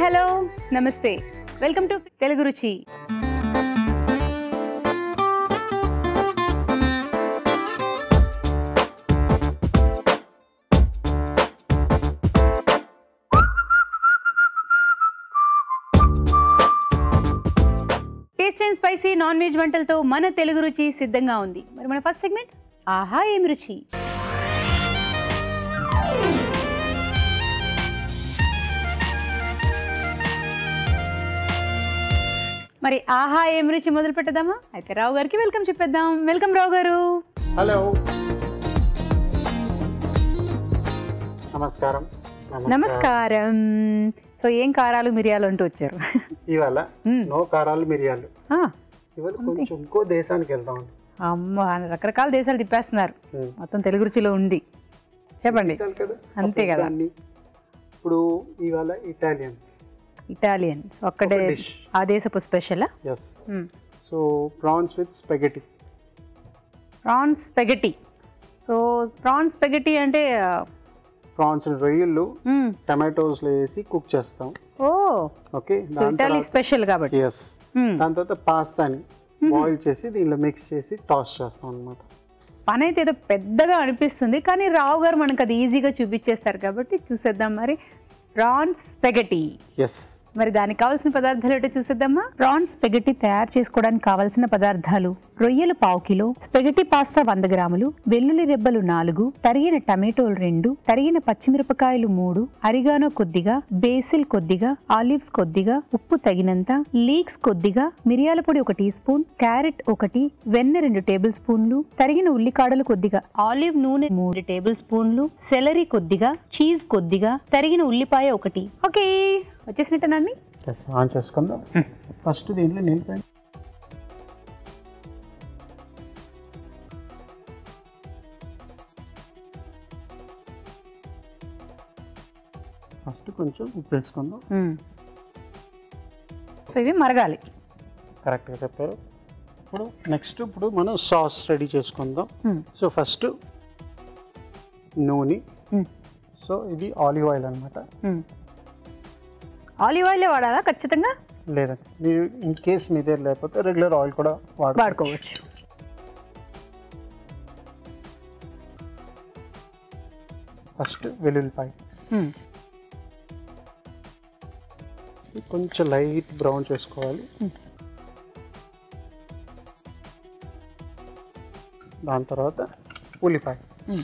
Hello నమస్తే welcome to Telugu Ruchi taste and spicy non veg వంటలతో మన తెలుగు రుచి సిద్ధంగా ఉంది మరి మన ఫస్ట్ సెగ్మెంట్ ఆహా ఏం రుచి మరి ఆహా ఏం రుచి మొదలు పెట్టదామా అయితే రావు గారికి వెల్కమ్ చెప్పేద్దాం వెల్కమ్ రావు గారు హలో నమస్కారం నమస్కారం సో ఏం కారాలు మిరియాలు అంటూ వచ్చారు ఇవాళ మ్మ్. నో కారాలు మిరియాలు ఆ, ఇవాళ కొంచెం ఇంకో దేశానికి వెళ్దాం అమ్మ రకరకాల దేశాలు తిప్పేస్తున్నారు మ్మ్. మొత్తం తెలుగు రుచిలో ఉండి చెప్పండి చాలు కదా అంతే కదా. అన్ని. ఇప్పుడు ఇవాళ ఇటాలియన్ ఇటాలియన్ సో అక్కడే ఒక dish. ఆ దేశపు special yes so prawns with spaghetti prawns spaghetti so prawns spaghetti అంటే ప్రాన్స్ రొయ్యలు మ్మ్, టమాటోస్లో వేసి కుక్ చేస్తాం oh okay so Italy special కాబట్టి ఎస్ మ్మ్. దాని తర్వాత పాస్తాని బాయిల్ చేసి దీనిలో మిక్స్ చేసి టాస్ చేస్తాం అనమాట పని అయితే ఏదో పెద్దగా అనిపిస్తుంది కానీ రావు గారు మనకు అది ఈజీగా చూపించేస్తారు కాబట్టి చూసేద్దాం మరి ప్రాన్స్ స్పెగటీ ఎస్ మరి దానికి కావాల్సిన పదార్థాలు ఏంటో చూసేద్దామా ప్రాన్స్ స్పెగటీ తయారు చేసుకోవడానికి కావాల్సిన పదార్థాలు రొయ్యలు పావు కిలో స్పెగటీ పాస్తా వంద గ్రాములు వెల్లుల్లి రెబ్బలు నాలుగు తరిగిన టమాటోలు రెండు తరిగిన పచ్చిమిరపకాయలు మూడు అరిగానో కొద్దిగా బేసిల్ కొద్దిగా ఆలివ్స్ కొద్దిగా ఉప్పు తగినంత లీక్స్ కొద్దిగా మిరియాల పొడి ఒక టీ స్పూన్ క్యారెట్ ఒకటి వెన్న రెండు టేబుల్ స్పూన్లు తరిగిన ఉల్లికాడలు కొద్దిగా ఆలివ్ నూనె మూడు టేబుల్ స్పూన్లు సెలరీ కొద్దిగా చీజ్ కొద్దిగా తరిగిన ఉల్లిపాయ ఒకటి ఓకే వచ్చేసినట్టేనండి ఎస్ ఆన్ చేసుకుందాం ఫస్ట్ దీంట్లో నీళ్ళు పోయి ఫస్ట్ కొంచెం ఉప్పు వేసుకుందాం సో ఇవి మరగాలి కరెక్ట్గా చెప్పారు ఇప్పుడు నెక్స్ట్ ఇప్పుడు మనం సాస్ రెడీ చేసుకుందాం సో ఫస్ట్ నూనె సో ఇది ఆలివ్ ఆయిల్ అనమాట ఆలివ్ ఆయిలే వాడాలా ఖచ్చితంగా లేదండి మీరు ఇన్ కేస్ మీ దగ్గర లేకపోతే రెగ్యులర్ ఆయిల్ కూడా వాడు వాడుకోవచ్చు ఫస్ట్ వెల్లుల్లిపాయ Hmm. కొంచెం లైట్ బ్రౌన్ చేసుకోవాలి Hmm. దాని తర్వాత ఉల్లిపాయ Hmm.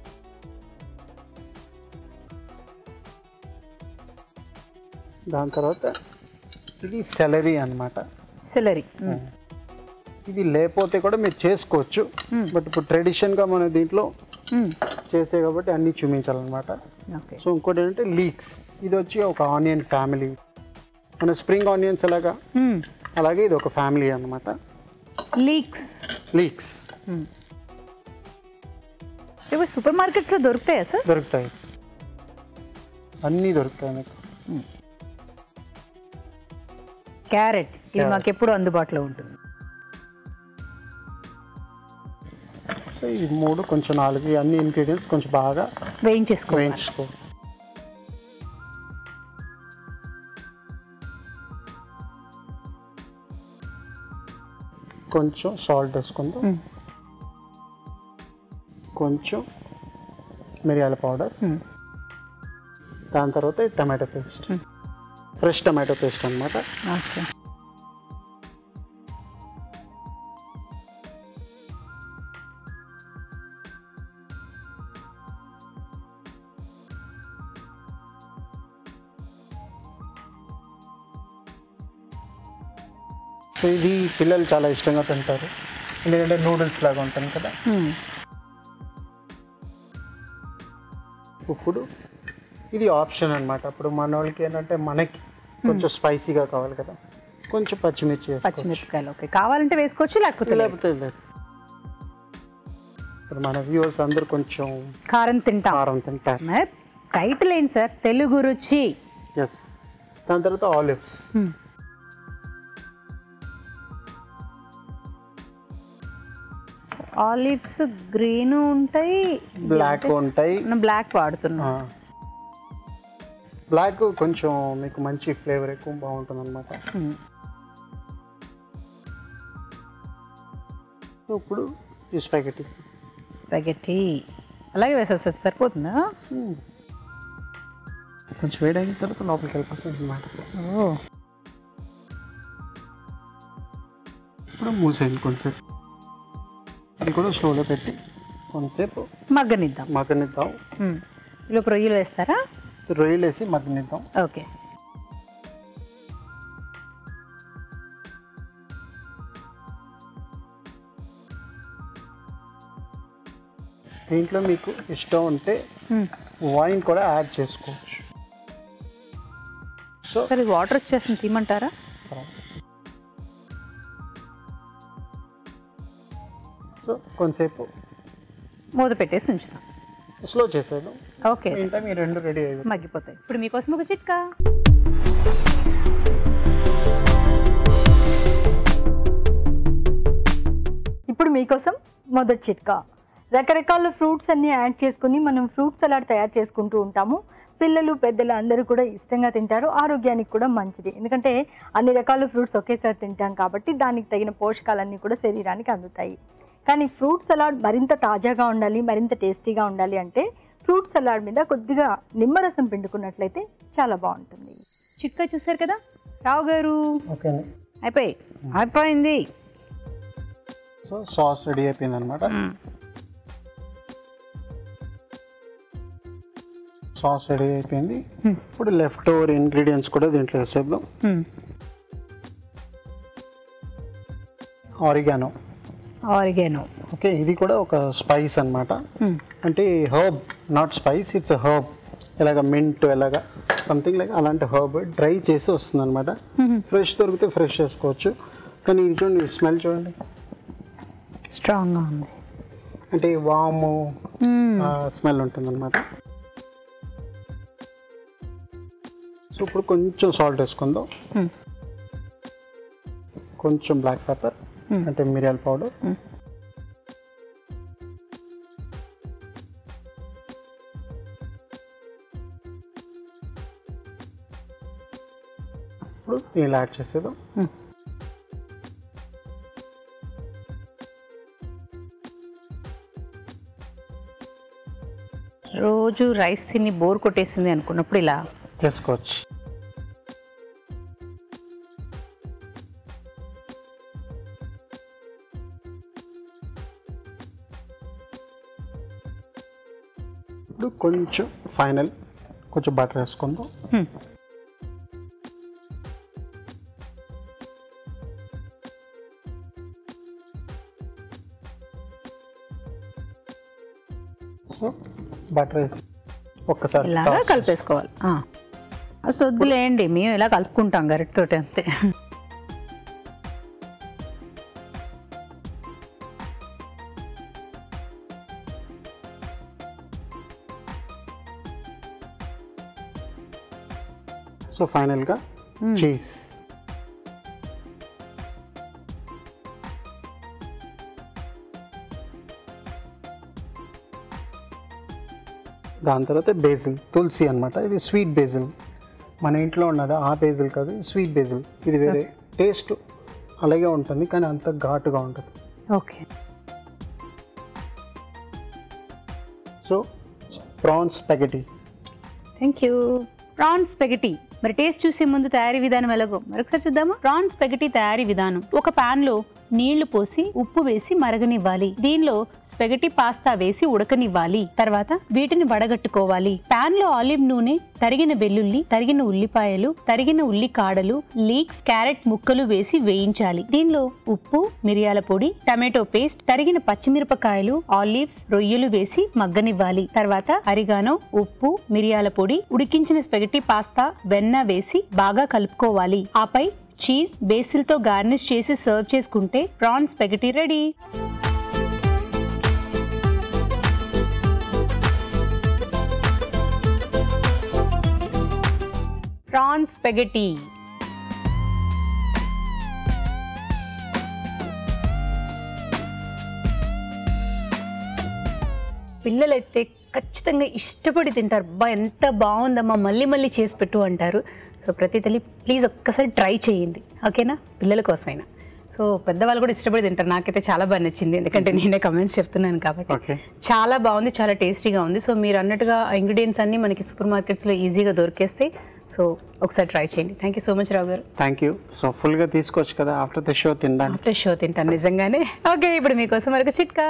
దాని తర్వాత ఇది సెలరీ అన్నమాట సెలరీ ఇది లేకపోతే కూడా మీరు చేసుకోవచ్చు బట్ ఇప్పుడు ట్రెడిషన్గా మన దీంట్లో చేసే కాబట్టి అన్నీ చూపించాలన్నమాట ఓకే సో ఇంకోటి ఏంటంటే లీక్స్ ఇది వచ్చి ఒక ఆనియన్ ఫ్యామిలీ మన స్ప్రింగ్ ఆనియన్స్ ఎలాగా అలాగే ఇది ఒక ఫ్యామిలీ అన్నమాట లీక్స్ లీక్స్ ఇప్పుడు సూపర్ మార్కెట్స్లో దొరుకుతాయా సార్ దొరుకుతాయి అన్నీ దొరుకుతాయి మీకు క్యారెట్ ఇది మాకు ఎప్పుడు అందుబాటులో ఉంటుంది సో ఈ మూడు కొంచెం నాలుగు ఈ అన్ని ఇంగ్రీడియంట్స్ కొంచెం బాగా వేయించేసుకోవాలి వేయించుకో కొంచెం సాల్ట్ వేసుకుందాం Hmm. కొంచెం మిరియాల పౌడర్ Hmm. దాని తర్వాత ఈ tomato paste Hmm. Fresh tomato paste అన్నమాట ఓకే సో ఇది పిల్లలు చాలా ఇష్టంగా తింటారు ఎందుకంటే నూడిల్స్ లాగా ఉంటుంది కదా ఇప్పుడు ఇది ఆప్షన్ అన్నమాట అప్పుడు మన వాళ్ళకి ఏంటంటే మనకి కొంచెం స్పైసీగా కావాలి కదా కొంచెం పచ్చిమిర్చి వేసుకోవచ్చు. పచ్చిమిరపకాయలు ఓకే కావాలంటే వేసుకోవచ్చు లేకపోతే లేదు. లేకపోతే లేదు ఇప్పుడు మన వ్యూవర్స్ అందరూ కొంచెం కారం తింటాం కారం తింటారు మరి టైటిల్ ఏంటి సార్ తెలుగు రుచి ఎస్ దాని తర్వాత ఆలివ్స్ Hmm. ఆలివ్స్ గ్రీన్ ఉంటాయి బ్లాక్ ఉంటాయి బ్లాక్ వాడుతున్నాం బ్లాక్ కొంచెం మీకు మంచి ఫ్లేవర్ ఎక్కువ బాగుంటుంది అనమాట ఇప్పుడు ఈ స్పాగెట్టి స్పగెట్టి అలాగే వేసేస్తారు సరిపోతుందా కొంచెం వేడైన తర్వాత లోపలికి వెళ్ళిపోతుంది అనమాట ఓ ఇప్పుడు మూసేయండి కొంచెంసేపు ఇది కూడా స్లోలో పెట్టి కొంతసేపు మగ్గనిద్దాం మగ్గనిద్దాం మ్మ్. ఇలా రొయ్యలు వేస్తారా రొయ్యలు వేసి మగ్గనిద్దాం ఓకే దీంట్లో మీకు ఇష్టం ఉంటే మ్మ్. వైన్ కూడా యాడ్ చేసుకోవచ్చు సో సరే ఇది వాటర్ వచ్చేస్తుంది తీయమంటారా సో కొంతసేపు మూత పెట్టేసి ఉంచుదాం స్లో చేసేది ఓకే ఇంకా మీ రెండు రెడీ అయ్యి మగ్గిపోతాయి ఇప్పుడు మీకోసం ఒక చిట్కా ఇప్పుడు మీకోసం మొదటి చిట్కా రకరకాల ఫ్రూట్స్ అన్ని యాడ్ చేసుకుని మనం ఫ్రూట్ సలాడ్ తయారు చేసుకుంటూ ఉంటాము పిల్లలు పెద్దలు అందరూ కూడా ఇష్టంగా తింటారు ఆరోగ్యానికి కూడా మంచిది ఎందుకంటే అన్ని రకాల ఫ్రూట్స్ ఒకేసారి తింటాం కాబట్టి దానికి తగిన పోషకాలన్నీ కూడా శరీరానికి అందుతాయి కానీ ఫ్రూట్ సలాడ్ మరింత తాజాగా ఉండాలి మరింత టేస్టీగా ఉండాలి అంటే ఫ్రూట్ సలాడ్ మీద కొద్దిగా నిమ్మరసం పిండుకున్నట్లయితే చాలా బాగుంటుంది చిట్కా చూసారు కదా రావు గారు ఓకే అయిపోయి అయిపోయింది సో సాస్ రెడీ అయిపోయింది అనమాట మ్మ్. సాస్ రెడీ అయిపోయింది మ్మ్. ఇప్పుడు లెఫ్ట్ ఓవర్ ఇంగ్రీడియంట్స్ కూడా దీంట్లో వేసేద్దాం మ్మ్. ఆరిగానో ఆరిగానో ఓకే ఇది కూడా ఒక స్పైస్ అన్నమాట మ్మ్. అంటే herb not spice it's herb ఇలాగ మింట్ ఎలాగ సంథింగ్ లైక్ అలాంటి హర్బ్ డ్రై చేసి వస్తుంది అనమాట మ్మ్. ఫ్రెష్ దొరికితే ఫ్రెష్ చేసుకోవచ్చు కానీ ఇది చూడండి స్మెల్ చూడండి స్ట్రాంగ్గా ఉంది అంటే వాము మ్మ్. స్మెల్ ఉంటుంది అనమాట సో ఇప్పుడు కొంచెం సాల్ట్ వేసుకుందాం మ్మ్. కొంచెం బ్లాక్ పెప్పర్ Hmm. అంటే మిరియాల పౌడర్ Hmm. ఇప్పుడు ఇలా యాడ్ చేసేద్దాం మ్మ్. రోజు రైస్ తిని బోర్ కొట్టేసింది అనుకున్నప్పుడు ఇలా చేసుకోవచ్చు ఇప్పుడు కొంచెం ఫైనల్ కొంచెం బటర్ వేసుకుందాం హ్మ్. సో బటర్ వేసి ఒక్కసారి ఇలాగా toss కలిపేసుకోవాలి ఆ. ఆ సొద్దులేండి మేము ఇలా కలుపుకుంటాం గరిటతోటి అంతే సో ఫైనల్గా చీజ్ దాని తర్వాత బేజిల్ తులసి అన్నమాట ఇది స్వీట్ బేజిల్ మన ఇంట్లో ఉన్నది ఆ బేజిల్ కాదు స్వీట్ బేజిల్ ఇది వేరే టేస్ట్ అలాగే ఉంటుంది కానీ అంత ఘాటుగా ఉంటుంది okay so prawns spaghetti thank you prawns spaghetti మరి టేస్ట్ చూసే ముందు తయారీ విధానం ఎలాగో మరొకసారి చూద్దామా ప్రాన్స్ స్పెగటీ తయారీ విధానం ఒక పాన్ లో నీళ్లు పోసి ఉప్పు వేసి మరగనివ్వాలి దీనిలో స్పెగటీ పాస్తా వేసి ఉడకనివ్వాలి తర్వాత వీటిని వడగట్టుకోవాలి పాన్ లో ఆలివ్ నూనె తరిగిన వెల్లుల్లి తరిగిన ఉల్లిపాయలు తరిగిన ఉల్లి కాడలు లీక్స్ క్యారెట్ ముక్కలు వేసి వేయించాలి దీనిలో ఉప్పు మిరియాల పొడి టమాటో పేస్ట్ తరిగిన పచ్చిమిరపకాయలు ఆలివ్స్ రొయ్యలు వేసి మగ్గనివ్వాలి తర్వాత అరిగానో ఉప్పు మిరియాల పొడి ఉడికించిన స్పెగటీ పాస్తా వెన్న వేసి బాగా కలుపుకోవాలి ఆపై చీజ్ బేసిల్ తో గార్నిష్ చేసి సర్వ్ చేసుకుంటే prawns spaghetti ready prawns spaghetti పిల్లలైతే ఖచ్చితంగా ఇష్టపడి తింటారు బా ఎంత బాగుందమ్మా మళ్ళీ మళ్ళీ చేసి పెట్టు అంటారు సో ప్రతి తల్లి ప్లీజ్ ఒక్కసారి ట్రై చేయండి ఓకేనా పిల్లల కోసమైనా సో పెద్దవాళ్ళు కూడా ఇష్టపడి తింటారు నాకైతే చాలా బాగా నచ్చింది ఎందుకంటే నేనే కమెంట్స్ చెప్తున్నాను కాబట్టి ఓకే చాలా బాగుంది చాలా టేస్టీగా ఉంది సో మీరు అన్నట్టుగా ఇంగ్రీడియంట్స్ అన్ని మనకి సూపర్ మార్కెట్స్లో ఈజీగా దొరికేస్తాయి సో ఒకసారి ట్రై చేయండి thank you so much Rao గారు థ్యాంక్ యూ సో ఫుల్గా తీసుకోవచ్చు కదా ఆఫ్టర్ ద షో తినడానికి ఆఫ్టర్ షో తింటాను నిజంగానే ఓకే ఇప్పుడు మీకోసం మరొక చిట్కా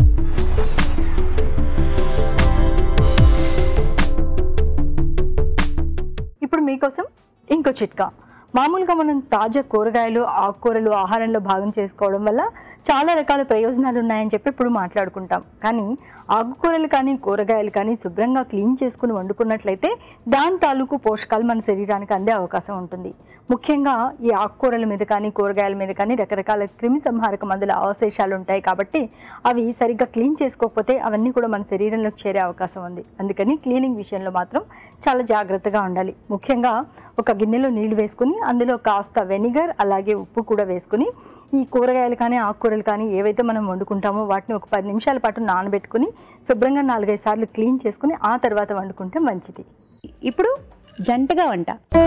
ఇప్పుడు మీకోసం ఇంకో చిట్కా మామూలుగా మనం తాజా కూరగాయలు ఆకుకూరలు ఆహారంలో భాగం చేసుకోవడం వల్ల చాలా రకాల ప్రయోజనాలు ఉన్నాయని చెప్పి ఇప్పుడు మాట్లాడుకుంటాం కానీ ఆకుకూరలు కానీ కూరగాయలు కానీ శుభ్రంగా క్లీన్ చేసుకుని వండుకున్నట్లయితే దాని తాలూకు పోషకాలు మన శరీరానికి అందే అవకాశం ఉంటుంది ముఖ్యంగా ఈ ఆకుకూరల మీద కానీ కూరగాయల మీద కానీ రకరకాల క్రిమి సంహారక మందుల అవశేషాలు ఉంటాయి కాబట్టి అవి సరిగ్గా క్లీన్ చేసుకోకపోతే అవన్నీ కూడా మన శరీరంలోకి చేరే అవకాశం ఉంది అందుకని క్లీనింగ్ విషయంలో మాత్రం చాలా జాగ్రత్తగా ఉండాలి ముఖ్యంగా ఒక గిన్నెలో నీళ్లు వేసుకుని అందులో కాస్త వెనిగర్ అలాగే ఉప్పు కూడా వేసుకుని ఈ కూరగాయలు కానీ ఆకుకూరలు కానీ ఏవైతే మనం వండుకుంటామో వాటిని ఒక పది నిమిషాల పాటు నానబెట్టుకుని శుభ్రంగా నాలుగైదు సార్లు క్లీన్ చేసుకుని ఆ తర్వాత వండుకుంటే మంచిది ఇప్పుడు జంటగా వంట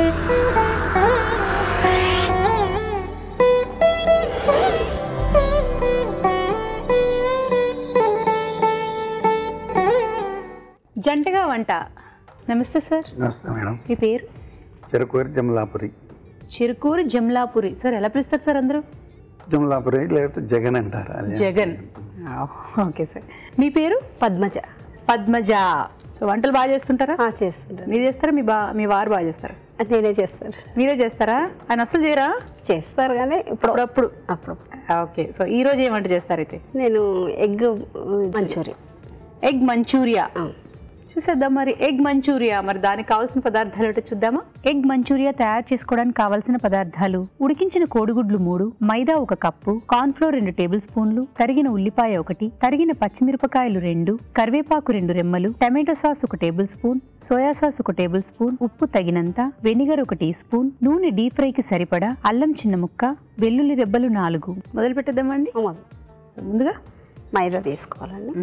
జంటగా వంట నమస్తే సార్ నమస్తే మేడం మీ పేరు చెరుకూరి జమలాపురి చిరుకూరు జమ్లాపురి సార్ ఎలా పిలుస్తారు సార్ అందరూ జమలాపురి లేకపోతే జగన్ అంటారు అది జగన్ ఓకే సార్ మీ పేరు పద్మజ పద్మజ సో వంటలు బాగా చేస్తుంటారా ఆ, చేస్తుంటారు మీరు చేస్తారా మీ బా మీ వారు బాగా చేస్తారా అది నేనే చేస్తారు మీరే చేస్తారా ఆయన అసలు చేయరా చేస్తారు కానీ ఇప్పుడు అప్పుడప్పుడు అప్పుడు ఓకే సో ఈ రోజు ఏం వంట చేస్తారైతే నేను ఎగ్ మంచూరియా ఎగ్ మంచూరియా చూసేద్దాం మరి ఎగ్ మంచూరియా మరి దానికి కావాల్సిన పదార్థాలు ఏంటో చూద్దామా ఎగ్ మంచూరియా తయారు చేసుకోవడానికి కావాల్సిన పదార్థాలు ఉడికించిన కోడిగుడ్లు మూడు మైదా ఒక కప్పు కార్న్ ఫ్లోర్ రెండు టేబుల్ స్పూన్లు తరిగిన ఉల్లిపాయ ఒకటి తరిగిన పచ్చిమిరపకాయలు రెండు కరివేపాకు రెండు రెమ్మలు టమాటో సాస్ ఒక టేబుల్ స్పూన్ సోయా సాస్ ఒక టేబుల్ స్పూన్ ఉప్పు తగినంత వెనిగర్ ఒక టీ స్పూన్ నూనె డీప్ ఫ్రైకి సరిపడా అల్లం చిన్న ముక్క వెల్లుల్లి రెబ్బలు నాలుగు మొదలు పెట్టేద్దామండి అవును. సో ముందుగా మైదా తీసుకోవాలండి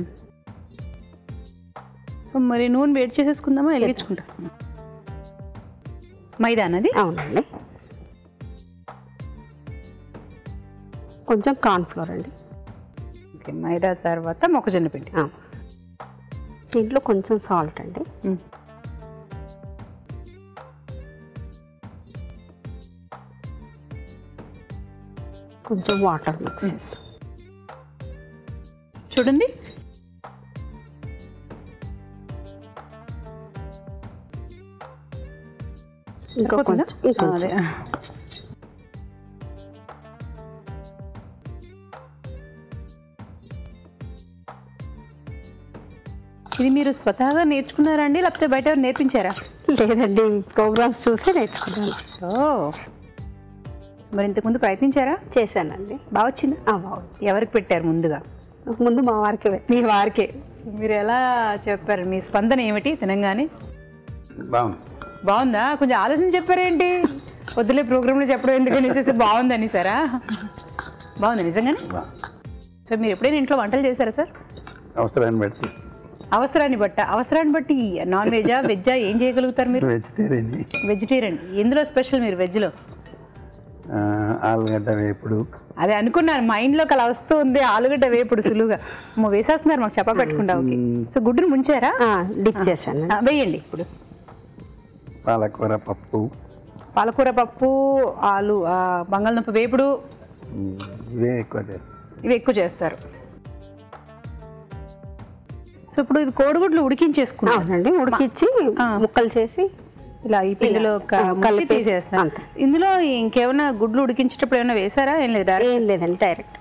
సో మరి నూనె వేడి చేసేసుకుందామా వెలిగించుకుంటా మైదా అన్నది అవునండి కొంచెం కార్న్ ఫ్లోర్ అండి ఓకే మైదా తర్వాత మొక్కజొన్న పిండి ఆ. దీంట్లో కొంచెం సాల్ట్ అండి మ్. కొంచెం వాటర్ మిక్స్ చేస్తాం చూడండి ఇంకా సరిపోతుందా? కొంచెం ఇంకొంచెం అదే. ఇది మీరు స్వతహాగా నేర్చుకున్నారా అండి లేకపోతే బయట ఎవరు నేర్పించారా లేదండి ప్రోగ్రామ్స్ చూసి నేర్చుకున్నాను ఓ మరి ఇంతకుముందు ప్రయత్నించారా చేశానండి బాగా వచ్చిందా ఆ, బాగుంది ఎవరికి పెట్టారు ముందుగా ముందు మా వారికి మీ వారికే మీరు ఎలా చెప్పారు మీ స్పందన ఏమిటి తినంగానే బాగుంది బాగుందా కొంచెం ఆలోచన చెప్పారేంటి వద్దులే ప్రోగ్రాంలో చెప్పడం ఎందుకని బాగుందని సారా బాగుంది నిజంగానే బాగుంది. సో మీరు ఎప్పుడైనా ఇంట్లో వంటలు చేశారా సార్ అవసరాన్ని బట్టి చేస్తాం అవసరాన్ని బట్ట అవసరాన్ని బట్టి నాన్ వెజా వెజ్జా ఏం చేయగలుగుతారు మీరు వెజిటేరియన్ వెజిటేరియన్ ఎందులో స్పెషల్ మీరు వెజ్లో ఆలుగడ్డ వేపుడు అదే అనుకున్నాను మైండ్లోకి అలా వస్తూ ఉంది ఆలుగడ్డ వేపుడు సులువుగా అమ్మో, వేసేస్తున్నారు మాకు చెప్ప పెట్టకుండా ఓకే సో గుడ్డును ముంచారా డిప్ చేశాను ఆ, వేయండి ఇప్పుడు పాలకూర పప్పు పాలకూర పప్పు ఆలు ఆ, బంగాళదుంప వేపుడు ఉమ్, ఇవే ఎక్కువ చేస్తాం ఇవి ఎక్కువ చేస్తారు సో ఇప్పుడు ఇవి కోడిగుడ్లు ఉడికించేసుకున్నాం అవునండి ఉడికిచ్చి ఆ. ముక్కలు చేసి ఇలా ఈ పిండిలో క- ఆ, ముంచి కలిపేసి తీసేస్తాం అంతే. ఇందులో ఇంకేమైనా గుడ్లు ఉడికించేటప్పుడు ఏమైనా వేసారా ఏం లేదా ఏం లేదండి డైరెక్ట్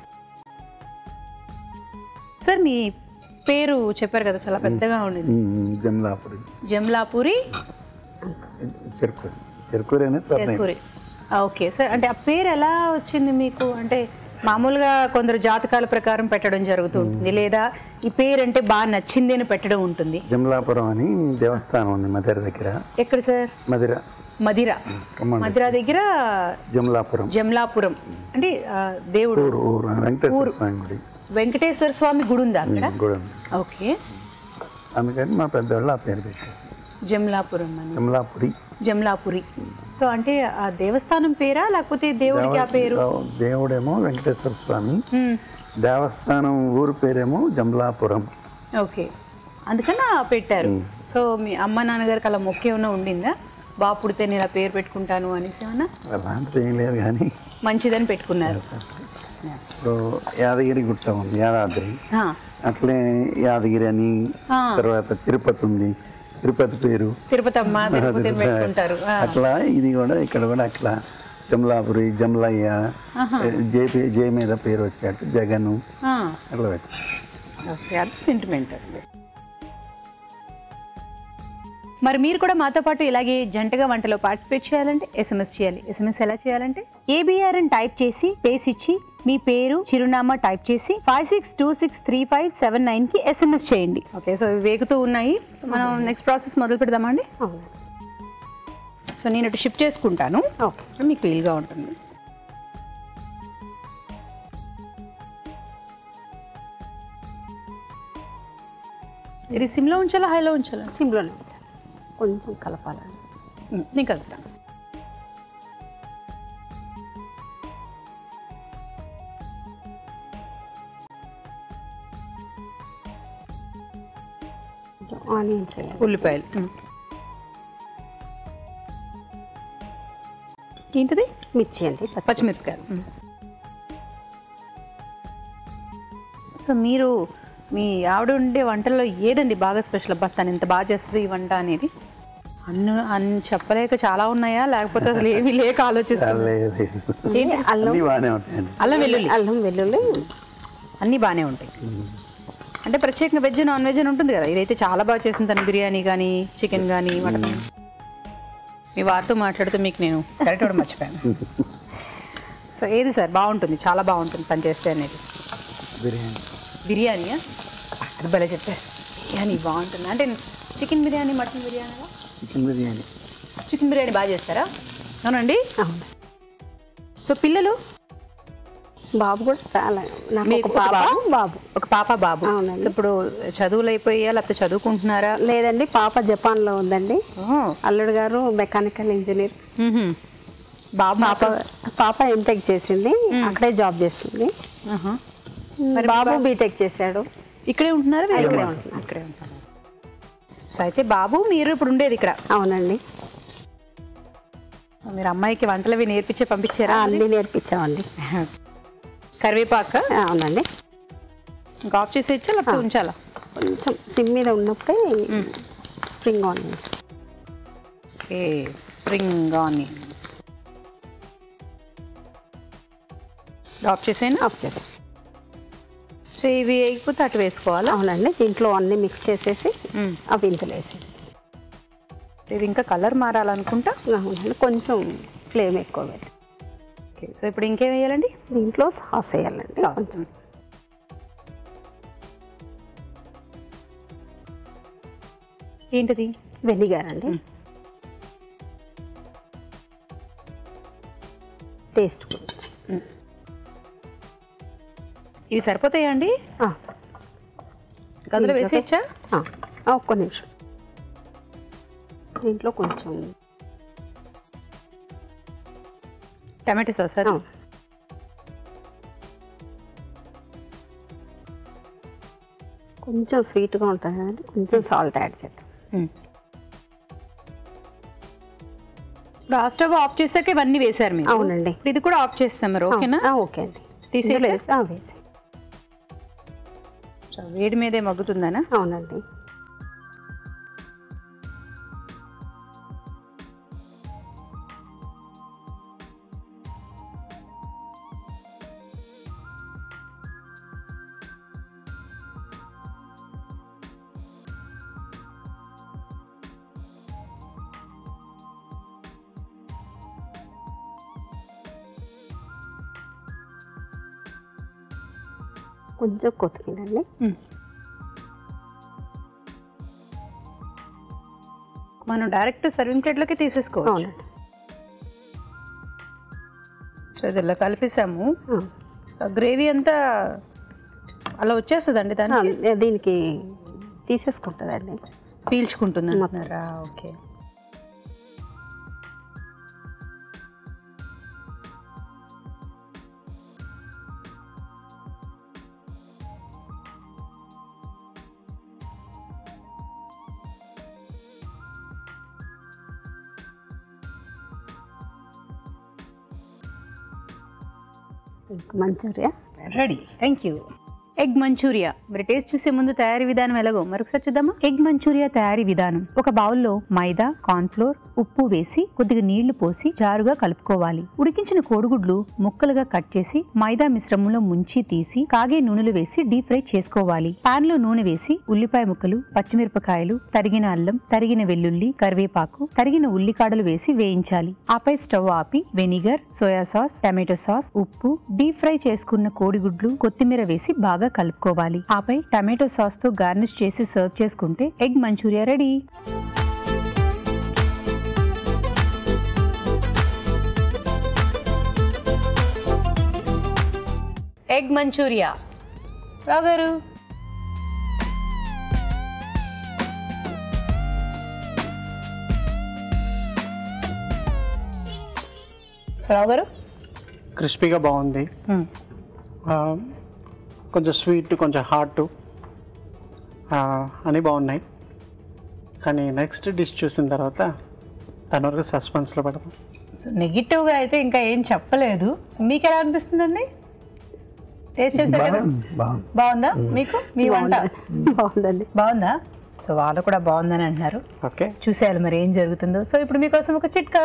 సార్ మీ పేరు చెప్పారు కదా చాలా పెద్దగా ఉండేది ఉమ్, జమలాపురి జమ్లాపూరి చెరుకూరి చెరుకూరి అనేది సర్నేమ్. చేకూరి ఓకే సార్ అంటే ఆ పేరు ఎలా వచ్చింది మీకు అంటే మామూలుగా కొందరు జాతకాల ప్రకారం పెట్టడం జరుగుతూ ఉంటుంది లేదా ఈ పేరు అంటే బాగా నచ్చింది అని పెట్టడం ఉంటుంది జమలాపురం అని దేవస్థానం ఉంది మధిర దగ్గర ఎక్కడ సార్ మధిర మదిర ఖమ్మం మదిర దగ్గర జమలాపురం జమ్లాపురం అంటే ఆ, దేవుడు ఊరు ఊరు వెంకటేశ్వర స్వామి గుడి వెంకటేశ్వర స్వామి గుడి ఉందా అక్కడ ఉమ్, గుడి ఉంది. ఓకే అందుకని మా పెద్దవాళ్ళు ఆ పేరు పెట్టారు జమ్లాపురం అని కమలాపురి జమ్లాపురి సో అంటే ఆ దేవస్థానం పేరా లేకపోతే దేవుడికి ఆ పేరు దేవ- దేవుడేమో వెంకటేశ్వర స్వామి మ్మ్. దేవస్థానం ఊరు పేరేమో జమలాపురం ఓకే అందుకని ఆ పెట్టారు సో మీ అమ్మ నాన్నగారికి అలా మొక్కే ఏమన్నా ఉండిందా బాగా పుడితే నేను ఇలా పేరు పెట్టుకుంటాను అనేసి ఏమన్నా అలాంటిది ఏం లేదు కానీ మంచిదని పెట్టుకున్నారు ఇప్పుడు యాదగిరి గుట్ట ఉంది యాదాద్రి ఆ, అట్లే యాదగిరి అని ఆ. తర్వాత తిరుపతి ఉంది తిరుపతి పేరు తిరుపతి అమ్మ తిరుపతి అని పెట్టుకుంటారు ఆ, అట్లా ఇది కూడా ఇక్కడ కూడా అట్లా జమలాపురి జమలయ్య జే పే- జే మీద పేరు వచ్చేట్టు జగను ఆ, అట్లా పెట్టు ఓకే అది సెంటిమెంట్ మరి మీరు కూడా మాతో పాటు ఇలాగే జంటగా వంటలో పార్టిసిపేట్ చేయాలంటే ఎస్ఎంఎస్ చేయాలి ఎస్ఎంఎస్ ఎలా చేయాలంటే ఏబిఆర్ అని టైప్ చేసి పేస్ ఇచ్చి మీ పేరు చిరునామా టైప్ చేసి five six two six three five seven nine కి ఎస్ఎంఎస్ చేయండి ఓకే సో ఇవి వేగుతూ ఉన్నాయి మనం నెక్స్ట్ ప్రాసెస్ మొదలు పెడదామండి అవును సో నేను ఇటు షిఫ్ట్ చేసుకుంటాను ఓకే సో మీకు వీలుగా ఉంటుంది ఇది సిమ్లో ఉంచాలా హైలో ఉంచాలా సిమ్లోనే ఉంచాలి కొంచెం కలపాలండి ఉమ్, నేను కలుపుతాను కొంచెం ఆనియన్స్ వేయాలి ఉల్లిపాయలు ఉమ్. ఏంటిది మిర్చి అండి పచ్చి పచ్చిమిరపకాయలు ఉమ్. సో మీరు మీ ఆవిడ ఉండే వంటల్లో ఏదండి బాగా స్పెషల్ అబ్బా తను ఇంత బాగా చేస్తుంది ఈ వంట అనేది అన్ను అన్ని చెప్పలేక చాలా ఉన్నాయా లేకపోతే అసలు ఏమీ లేక ఆలోచిస్తుంది లేదు ఏంటి అల్లం అన్నీ బాగానే ఉంటాయండి అల్లం వెల్లుల్లి అల్లం వెల్లుల్లి అన్నీ బాగానే ఉంటాయి అంటే ప్రత్యేకంగా వెజ్ నాన్ వెజ్ అని ఉంటుంది కదా ఇదైతే చాలా బాగా చేసింది తను బిర్యానీ కానీ చికెన్ కానీ మటన్ మీ వారితో మాట్లాడుతూ మీకు నేను కరెక్ట్ కూడా మర్చిపోయాను సో ఏది సార్ బాగుంటుంది చాలా బాగుంటుంది తను చేస్తే అనేది బిర్యానీ బిర్యానీయా అది భలే చెప్పారు బిర్యానీ బాగుంటుంది అంటే chicken biryani mutton biryani chicken biryani chicken biryani బాగా చేస్తారా అవునండి అవును సో పిల్లలు బాబు కూడా చాలా నాకు మీకు ఒక ఒక పాప బాబు? బాబు ఒక పాప బాబు అవునండి. సో ఇప్పుడు చదువులు అయిపోయా లేకపోతే చదువుకుంటున్నారా లేదండి పాప జపాన్లో ఉందండి ఓ, అల్లుడు గారు మెకానికల్ ఇంజనీర్ మ్మ్హ్మ్. బాబు పాప పాప ఎంటెక్ చేసింది అక్కడే జాబ్ చేస్తుంది ఆహా. బాబు బీటెక్ చేశాడు ఇక్కడే ఉంటున్నారా వేరే ఇక్కడే ఊరా? ఉంటున్నాం. ఇక్కడే ఉంటున్నారు సో అయితే బాబు మీరు ఇప్పుడు ఉండేది ఇక్కడ అవునండి మీరు అమ్మాయికి వంటలు అవి నేర్పించే పంపించారా అన్నీ నేర్పించామండి కరివేపాక అవునండి ఇంకా ఆఫ్ చేసేయచ్చా లేకపోతే ఉంచాలా కొంచెం సిమ్ మీద ఉన్నప్పుడే spring onions okay spring onions off చేసేనా ఆఫ్ చేసాం సో ఇవి వేయకపోతే అటు వేసుకోవాలా అవునండి దీంట్లో అన్నీ మిక్స్ చేసేసి మ్మ్. అవి ఇంతలో వేసేసి ఇది ఇంకా కలర్ మారాలనుకుంటా అవునండి కొంచెం ఫ్లేమ్ ఎక్కువ పెట్టి ఓకే సో ఇప్పుడు ఇంకేం వేయాలండి దీంట్లో సాస్ వేయాలండి సాస్ కొంచెం ఏంటిది వెనిగర్ అండి టేస్ట్ కొంచెం ఇవి సరిపోతాయా అండి ఆ, గదిలో వేసేయచ్చా ఆ, ఆ, ఒక్క నిమిషం దీంట్లో కొంచెం టమాటో సాస్ అది ఆ, కొంచెం స్వీట్గా ఉంటుంది కదండి కొంచెం సాల్ట్ యాడ్ చేద్దాం మ్మ్. ఇప్పుడు ఆ స్టవ్ ఆఫ్ చేసాక ఇవన్నీ వేశారు మీరు అవునండి. ఇప్పుడు ఇది కూడా ఆఫ్ చేస్తాం మరి ఓకేనా ఆ, ఓకే అండి తీసేయచ్చా? ఇందులో వేసి- ఆ, వేసి సో వేడి మీదే మగ్గుతుందనా అవునండి కొంచెం కొత్తిమీర అండి మ్మ్. మనం డైరెక్ట్ సర్వింగ్ ప్లేట్లోకి తీసేసుకోవచ్చు అవునండి సో ఇది ఇలా కలిపేసాము ఆ. గ్రేవీ అంతా అలా వచ్చేస్తుందండి దానికి ఆ, దీనికి తీసేసుకుంటుందండి పీల్చుకుంటుంది అంటున్నారా okay Manchuria ready thank you egg Manchuria మరి టేస్ట్ చూసే ముందు తయారీ విధానం ఎలాగో మరొకసారి చూద్దామా ఎగ్ మంచూరియా తయారీ విధానం ఒక బౌల్లో మైదా కార్న్ఫ్లోర్ ఉప్పు వేసి కొద్దిగా నీళ్లు పోసి జారుగా కలుపుకోవాలి ఉడికించిన కోడిగుడ్లు ముక్కలుగా కట్ చేసి మైదా మిశ్రమంలో ముంచి తీసి కాగే నూనెలు వేసి డీప్ ఫ్రై చేసుకోవాలి పాన్ లో నూనె వేసి ఉల్లిపాయ ముక్కలు పచ్చిమిరపకాయలు తరిగిన అల్లం తరిగిన వెల్లుల్లి కరివేపాకు తరిగిన ఉల్లికాడలు వేసి వేయించాలి ఆపై స్టవ్ ఆపి vinegar soya sauce tomato sauce ఉప్పు డీప్ ఫ్రై చేసుకున్న కోడిగుడ్లు కొత్తిమీర వేసి బాగా కలుపుకోవాలి ఆపై టమాటో సాస్ తో గార్నిష్ చేసి సర్వ్ చేసుకుంటే egg Manchuria ready egg Manchuria Rao గారు రావు గారు క్రిస్పీగా బాగుంది ఆ, కొంచెం స్వీట్ కొంచెం హాట్ అన్నీ బాగున్నాయి కానీ నెక్స్ట్ డిష్ చూసిన తర్వాత దాని వరకు సస్పెన్స్లో పెడతాం సో నెగిటివ్గా అయితే ఇంకా ఏం చెప్పలేదు మీకు ఎలా అనిపిస్తుందండి టేస్ట్ చేశారు కదా బాగుంది బాగుందా మీకు మీ వంట బాగుందండి బాగుందా సో వాళ్ళు కూడా బాగుందని అంటున్నారు ఓకే చూసేయాలి మరి ఏం జరుగుతుందో సో ఇప్పుడు మీకోసం ఒక చిట్కా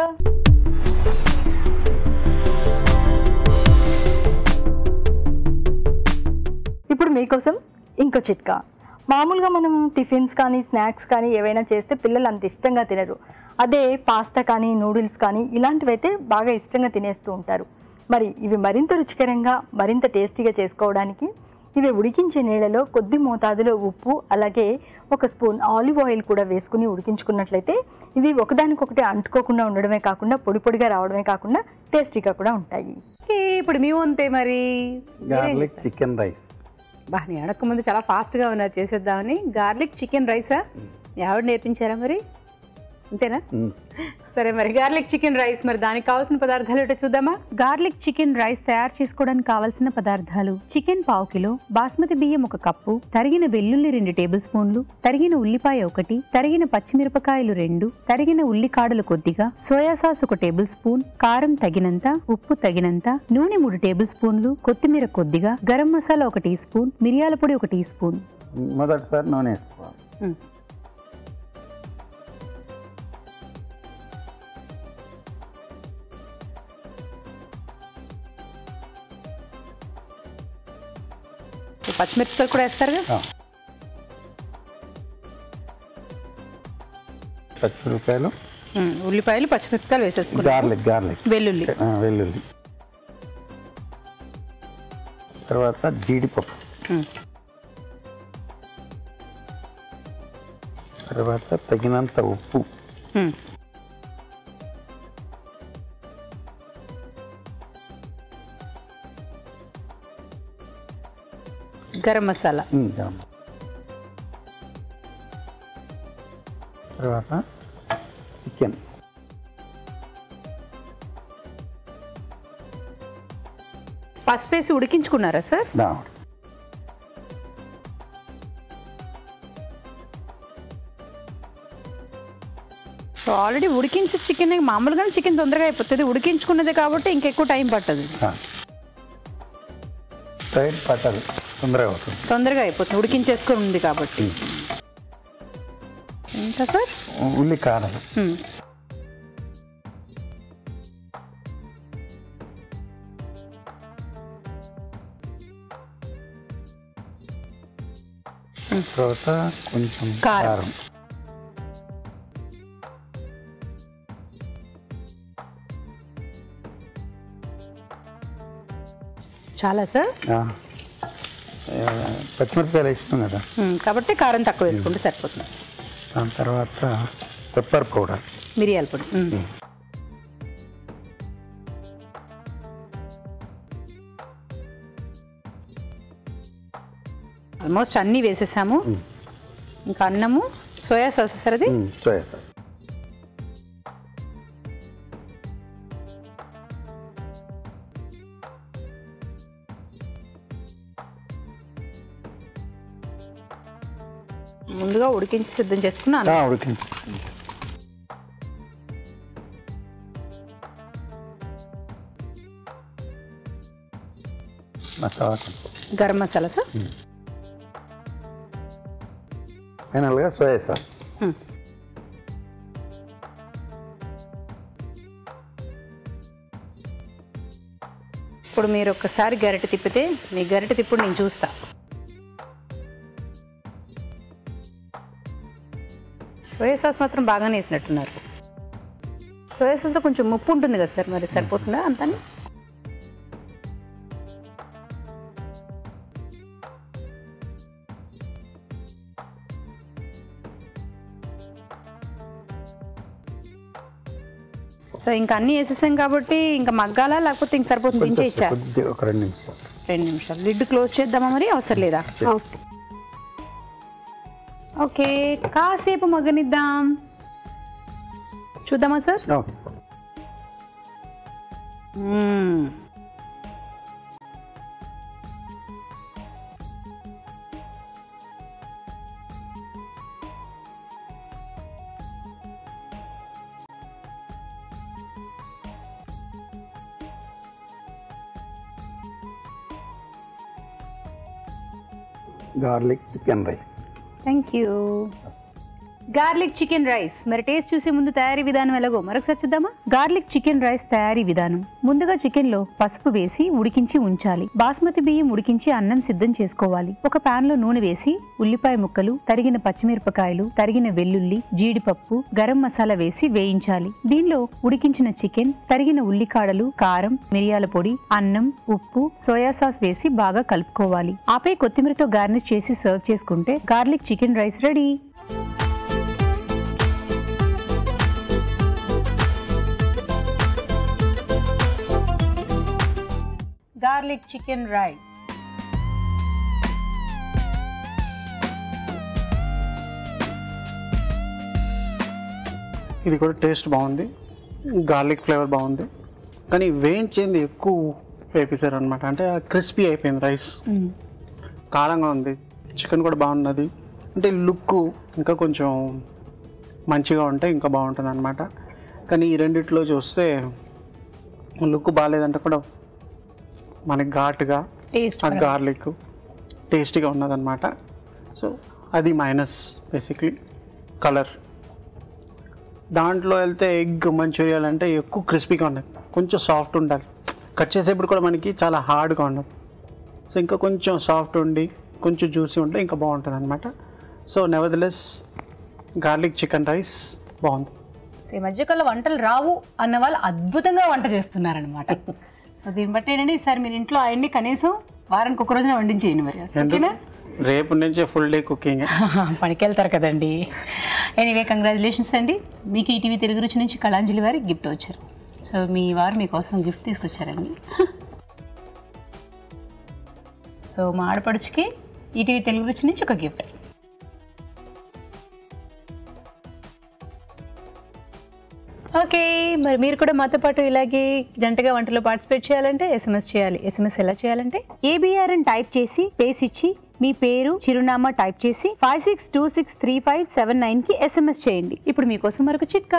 ఇప్పుడు మీకోసం ఇంకో చిట్కా మామూలుగా మనం టిఫిన్స్ కానీ స్నాక్స్ కానీ ఏవైనా చేస్తే పిల్లలు అంత ఇష్టంగా తినరు అదే పాస్తా కానీ నూడిల్స్ కానీ ఇలాంటివైతే బాగా ఇష్టంగా తినేస్తూ ఉంటారు మరి ఇవి మరింత రుచికరంగా మరింత టేస్టీగా చేసుకోవడానికి ఇవి ఉడికించే నీళ్ళలో కొద్ది మోతాదులో ఉప్పు అలాగే ఒక స్పూన్ ఆలివ్ ఆయిల్ కూడా వేసుకుని ఉడికించుకున్నట్లయితే ఇవి ఒకదానికొకటి అంటుకోకుండా ఉండడమే కాకుండా పొడి పొడిగా రావడమే కాకుండా టేస్టీగా కూడా ఉంటాయి ఓకే, ఇప్పుడు మీ వంతే మరి గార్లిక్ చికెన్ రైస్ బా నేను అడగక ముందు చాలా ఫాస్ట్గా ఉన్నారు చేసేద్దామని గార్లిక్ చికెన్ రైసా ఎవరు నేర్పించారా మరి అంతేనా సరే మరి గార్లిక్ చికెన్ రైస్ మరి దానికి కావాల్సిన పదార్థాలు ఏంటో చూద్దామా గార్లిక్ చికెన్ రైస్ తయారు చేసుకోవడానికి కావాల్సిన పదార్థాలు చికెన్ పావు కిలో బాస్మతి బియ్యం ఒక కప్పు తరిగిన వెల్లుల్లి రెండు టేబుల్ స్పూన్లు తరిగిన ఉల్లిపాయ ఒకటి తరిగిన పచ్చిమిరపకాయలు రెండు తరిగిన ఉల్లికాడలు కొద్దిగా సోయా సాస్ ఒక టేబుల్ స్పూన్ కారం తగినంత ఉప్పు తగినంత నూనె మూడు టేబుల్ స్పూన్లు కొత్తిమీర కొద్దిగా గరం మసాలా ఒక టీ స్పూన్ మిరియాల పొడి ఒక టీ స్పూన్ మొదటిసారి నూనె వేసుకోవాలి ఉమ్. పచ్చిమిరపకాయలు కూడా వేస్తారుగా ఆ. పచ్చిమిరపకాయలు ఉమ్, ఉల్లిపాయలు పచ్చిమిరపకాయలు వేసేసుకుంటారు గార్లిక్ గార్లిక్ వెల్లుల్లి ఆ, వెల్లుల్లి తర్వాత జీడిపప్పు ఉమ్, తర్వాత తగినంత ఉప్పు ఉమ్. గరం మసాలా ఉమ్, గరం. తర్వాత చికెన్ పసుపు వేసి ఉడికించుకున్నారా సార్ దావడం సో ఆల్రెడీ ఉడికించే చికెన్ మామూలుగానే చికెన్ తొందరగా అయిపోతుంది ఉడికించుకున్నది కాబట్టి ఇంకెక్కువ టైం పట్టదు సైడ్ పట్టదు తొందరగా అవుతుంది తొందరగా అయిపోతుంది ఉడికించేసుకొని ఉంది కాబట్టి ఇంకా సార్ ఉల్లి కారాలు ఉమ్. తర్వాత కొంచెం కారం. కారం చాలా సార్ ఆ, ఆ, పచ్చిమిరపకాయలు వేసినాం కదా ఉమ్, కాబట్టి కారం తక్కువ వేసుకుంటే సరిపోతుంది దాని తర్వాత పెప్పర్ పౌడర్ మిరియాల పొడి ఉమ్. ఆల్మోస్ట్ అన్నీ వేసేసాము ఇంకా అన్నము సోయా సాస్ సార్ అది ఉమ్, సోయా సాస్ ముందుగా ఉడికించి సిద్ధం చేసుకున్న అన్నం ఆ, ఉడికించి మసాలా కొంచెం గరం మసాలా సార్ ఫైనల్గా సోయా సాస్ హ్మ్. ఇప్పుడు మీరు ఒక్కసారి గరిటె తిప్పితే మీ గరిటె తిప్పుడు నేను చూస్తా సోయా సాస్ మాత్రం బాగానే వేసినట్టున్నారు సోయా సాస్లో కొంచెం ముప్పు ఉంటుంది కదా సార్ మరి సరిపోతుందా అంతా సో ఇంకా అన్నీ వేసేసాం కాబట్టి ఇంకా మగ్గాలా లేకపోతే ఇంక సరిపోతుంది దించే ఇచ్చా కొద్దిగా ఒక రెండు నిమిషాలు రెండు నిమిషాలు లిడ్ క్లోజ్ చేద్దామా మరి అవసరం లేదా ఓకే ఓకే కాసేపు మగ్గనిద్దాం చూద్దామా sir okay hmm. Garlic chicken rice thank you garlic chicken rice మరి టేస్ట్ చూసే ముందు తయారీ విధానం ఎలాగో మరొకసారి చూద్దామా గార్లిక్ చికెన్ రైస్ తయారీ విధానం ముందుగా చికెన్ లో పసుపు వేసి ఉడికించి ఉంచాలి బాస్మతి బియ్యం ఉడికించి అన్నం సిద్ధం చేసుకోవాలి ఒక పాన్ లో నూనె వేసి ఉల్లిపాయ ముక్కలు తరిగిన పచ్చిమిరపకాయలు తరిగిన వెల్లుల్లి జీడిపప్పు గరం మసాలా వేసి వేయించాలి దీనిలో ఉడికించిన చికెన్ తరిగిన ఉల్లికాడలు కారం మిరియాల పొడి అన్నం ఉప్పు సోయా సాస్ వేసి బాగా కలుపుకోవాలి ఆపై కొత్తిమీరతో గార్నిష్ చేసి సర్వ్ చేసుకుంటే garlic chicken rice ready garlic chicken rice ఇది కూడా టేస్ట్ బాగుంది గార్లిక్ ఫ్లేవర్ బాగుంది కానీ వేయించింది ఎక్కువ వేపేశారు అనమాట అంటే క్రిస్పీ అయిపోయింది రైస్ కారంగా ఉంది చికెన్ కూడా బాగున్నది అంటే లుక్ ఇంకా కొంచెం మంచిగా ఉంటే ఇంకా బాగుంటుంది అనమాట కానీ ఈ రెండిట్లో చూస్తే లుక్ బాగాలేదంటే కూడా మనకి ఘాటుగా టేస్ట్ ఆ గార్లిక్ టేస్టీగా ఉన్నదన్నమాట సో అది మైనస్ బేసిక్లీ కలర్ దాంట్లో వెళ్తే ఎగ్ మంచూరియాలు అంటే ఎక్కువ క్రిస్పీగా ఉన్నాయి కొంచెం సాఫ్ట్ ఉండాలి కట్ చేసేప్పుడు కూడా మనకి చాలా హార్డ్గా ఉండదు సో ఇంకా కొంచెం సాఫ్ట్ ఉండి కొంచెం జ్యూసీ ఉంటే ఇంకా బాగుంటుంది అనమాట so nevertheless garlic chicken rice బాగుంది ఈ మధ్యకాలంలో వంటలు రావు అన్న వాళ్ళు అద్భుతంగా వంట చేస్తున్నారనమాట సో దీన్ని బట్టి ఏంటంటే ఈసారి మీరు ఇంట్లో అవన్నీ కనీసం వారానికి ఒక రోజున వండించేయండి మరి ఓకేనా రేపు నుంచే ఫుల్ డే కుకింగ్ పనికి వెళ్తారు కదండి ఎనీవే కంగ్రాచులేషన్స్ అండి మీకు ఈటీవీ తెలుగు రుచి నుంచి కళాంజలి వారి గిఫ్ట్ వచ్చారు సో మీ వారు మీకోసం గిఫ్ట్ తీసుకొచ్చారండి సో మా ఆడపడుచుకి ఈటీవీ తెలుగు రుచి నుంచి ఒక గిఫ్ట్ ఓకే మరి మీరు కూడా మాతో పాటు ఇలాగే జంటగా వంటలో పార్టిసిపేట్ చేయాలంటే ఎస్ఎంఎస్ చేయాలి ఎస్ఎంఎస్ ఎలా చేయాలంటే ఏబిఆర్ అని టైప్ చేసి పేస్ ఇచ్చి మీ పేరు చిరునామా టైప్ చేసి five six two six three five seven nine కి ఎస్ఎంఎస్ చేయండి ఇప్పుడు మీకోసం మరొక చిట్కా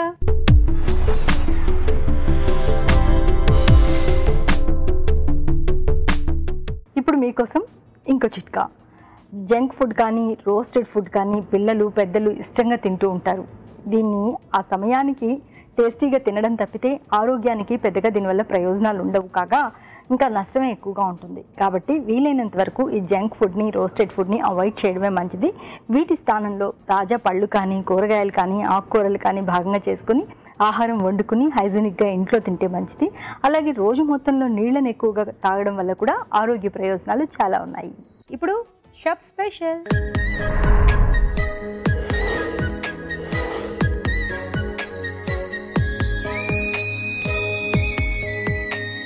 ఇప్పుడు మీకోసం ఇంకో చిట్కా జంక్ ఫుడ్ కానీ రోస్టెడ్ ఫుడ్ కానీ పిల్లలు పెద్దలు ఇష్టంగా తింటూ ఉంటారు దీన్ని ఆ సమయానికి టేస్టీగా తినడం తప్పితే ఆరోగ్యానికి పెద్దగా దీనివల్ల ప్రయోజనాలు ఉండవు కాగా ఇంకా నష్టమే ఎక్కువగా ఉంటుంది కాబట్టి వీలైనంత వరకు ఈ జంక్ ఫుడ్ని రోస్టెడ్ ఫుడ్ని అవాయిడ్ చేయడమే మంచిది వీటి స్థానంలో తాజా పళ్ళు కానీ కూరగాయలు కానీ ఆకుకూరలు కానీ భాగంగా చేసుకుని ఆహారం వండుకుని హైజీనిక్గా ఇంట్లో తింటే మంచిది అలాగే రోజు మొత్తంలో నీళ్ళని ఎక్కువగా తాగడం వల్ల కూడా ఆరోగ్య ప్రయోజనాలు చాలా ఉన్నాయి ఇప్పుడు shop special